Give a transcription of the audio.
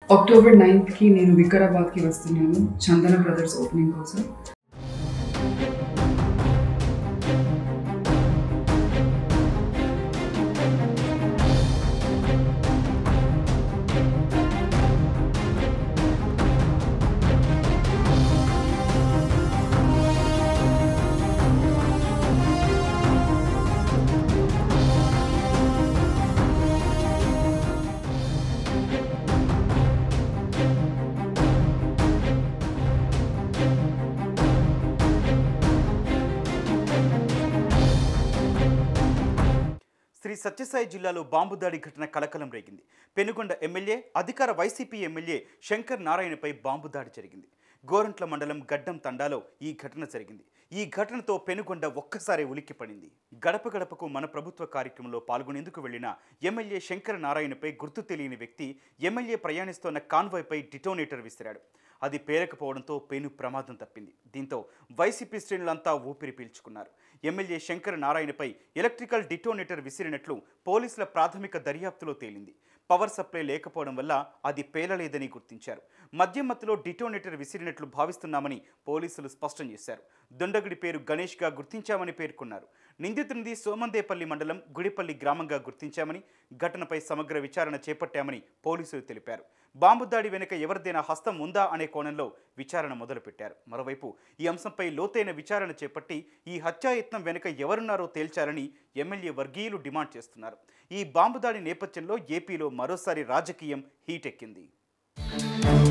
October నైన్త్కి నేను వికారాబాద్కి వస్తున్నాను చందన brothers opening కోసం శ్రీ సత్యసాయి జిల్లాలో బాంబు దాడి ఘటన కలకలం రేగింది పెనుగొండ ఎమ్మెల్యే అధికార వైసీపీ ఎమ్మెల్యే శంకర్ నారాయణపై బాంబు దాడి జరిగింది గోరంట్ల మండలం గడ్డం తండాలో ఈ ఘటన జరిగింది ఈ ఘటనతో పెనుగొండ ఒక్కసారి ఉలిక్కిపడింది గడప గడపకు మన ప్రభుత్వ కార్యక్రమంలో పాల్గొనేందుకు వెళ్లిన ఎమ్మెల్యే శంకర్ నారాయణపై గుర్తు తెలియని వ్యక్తి ఎమ్మెల్యే ప్రయాణిస్తోన్న కాన్వాయ్పై డిటోనేటర్ విసిరాడు అది పేరకపోవడంతో పెను ప్రమాదం తప్పింది దీంతో వైసీపీ శ్రేణులంతా ఊపిరి పీల్చుకున్నారు ఎమ్మెల్యే శంకర్ నారాయణపై ఎలక్ట్రికల్ డిటోనేటర్ విసిరినట్లు పోలీసుల ప్రాథమిక దర్యాప్తులో తేలింది పవర్ సప్లై లేకపోవడం వల్ల అది పేలలేదని గుర్తించారు మద్యం మత్తులో డిటోనేటర్ విసిరినట్లు భావిస్తున్నామని పోలీసులు స్పష్టం చేశారు దొండగుడి పేరు గణేష్గా గుర్తించామని పేర్కొన్నారు నిందితునిది సోమందేపల్లి మండలం గుడిపల్లి గ్రామంగా గుర్తించామని ఘటనపై సమగ్ర విచారణ చేపట్టామని పోలీసులు తెలిపారు బాంబు దాడి వెనుక ఎవరిదైనా హస్తం ఉందా అనే కోణంలో విచారణ మొదలుపెట్టారు మరోవైపు ఈ అంశంపై లోతైన విచారణ చేపట్టి ఈ హత్యాయత్నం వెనుక ఎవరున్నారో తేల్చాలని ఎమ్మెల్యే వర్గీయులు డిమాండ్ చేస్తున్నారు ఈ బాంబు దాడి నేపథ్యంలో ఏపీలో మరోసారి రాజకీయం హీటెక్కింది